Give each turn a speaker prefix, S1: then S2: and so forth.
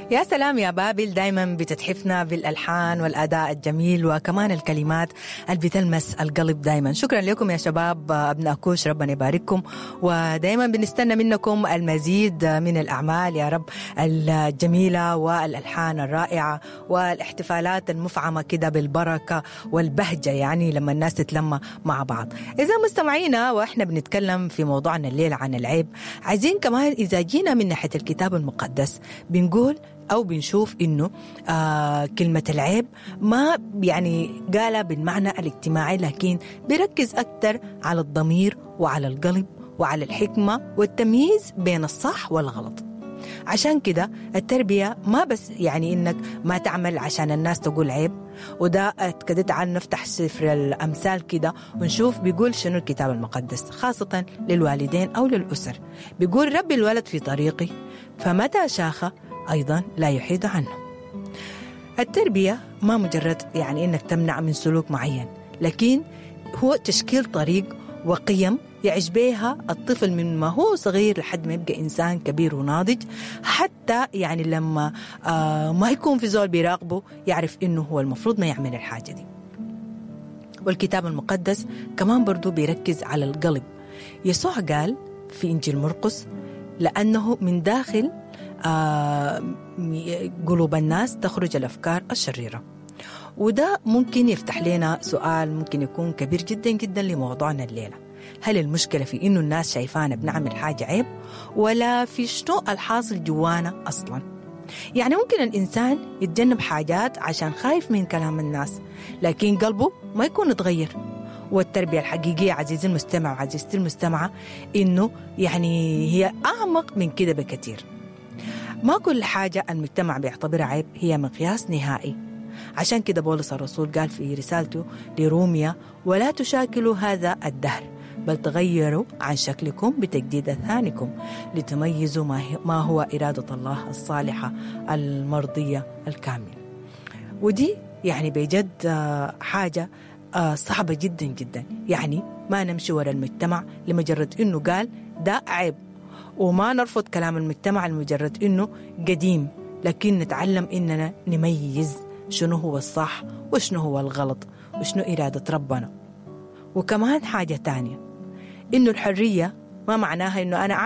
S1: يا سلام يا بابل دايما بتتحفنا بالالحان والاداء الجميل وكمان الكلمات اللي بتلمس القلب دايما شكرا لكم يا شباب ابناء كوش ربنا يبارككم ودايما بنستنى منكم المزيد من الاعمال يا رب الجميله والالحان الرائعه والاحتفالات المفعمه كده بالبركه والبهجه يعني لما الناس تتلمى مع بعض اذا مستمعينا واحنا بنتكلم في موضوعنا الليله عن العيب عايزين كمان اذا جينا من ناحيه الكتاب المقدس بنقول أو بنشوف إنه آه كلمة العيب ما يعني قالها بالمعنى الاجتماعي لكن بيركز أكثر على الضمير وعلى القلب وعلى الحكمة والتمييز بين الصح والغلط عشان كده التربية ما بس يعني إنك ما تعمل عشان الناس تقول عيب وده كده تعال نفتح سفر الأمثال كده ونشوف بيقول شنو الكتاب المقدس خاصة للوالدين أو للأسر بيقول ربي الولد في طريقي فمتى شاخ أيضا لا يحيد عنه التربية ما مجرد يعني إنك تمنع من سلوك معين لكن هو تشكيل طريق وقيم يعيش بها الطفل من ما هو صغير لحد ما يبقى إنسان كبير وناضج حتى يعني لما آه ما يكون في زول بيراقبه يعرف إنه هو المفروض ما يعمل الحاجة دي والكتاب المقدس كمان برضو بيركز على القلب يسوع قال في إنجيل مرقس لأنه من داخل آه قلوب الناس تخرج الأفكار الشريرة وده ممكن يفتح لنا سؤال ممكن يكون كبير جدا جدا لموضوعنا الليلة هل المشكلة في إنه الناس شايفانا بنعمل حاجة عيب ولا في شنو الحاصل جوانا أصلا يعني ممكن الإنسان يتجنب حاجات عشان خايف من كلام الناس لكن قلبه ما يكون اتغير والتربية الحقيقية عزيزي المستمع وعزيزتي المستمعة إنه يعني هي أعمق من كده بكثير ما كل حاجة المجتمع بيعتبرها عيب هي مقياس نهائي عشان كده بولس الرسول قال في رسالته لروميا ولا تشاكلوا هذا الدهر بل تغيروا عن شكلكم بتجديد أذهانكم لتميزوا ما هو إرادة الله الصالحة المرضية الكاملة ودي يعني بجد حاجة صعبة جدا جدا يعني ما نمشي ورا المجتمع لمجرد إنه قال ده عيب وما نرفض كلام المجتمع لمجرد إنه قديم لكن نتعلم إننا نميز شنو هو الصح وشنو هو الغلط وشنو إرادة ربنا وكمان حاجة تانية إنه الحرية ما معناها إنه أنا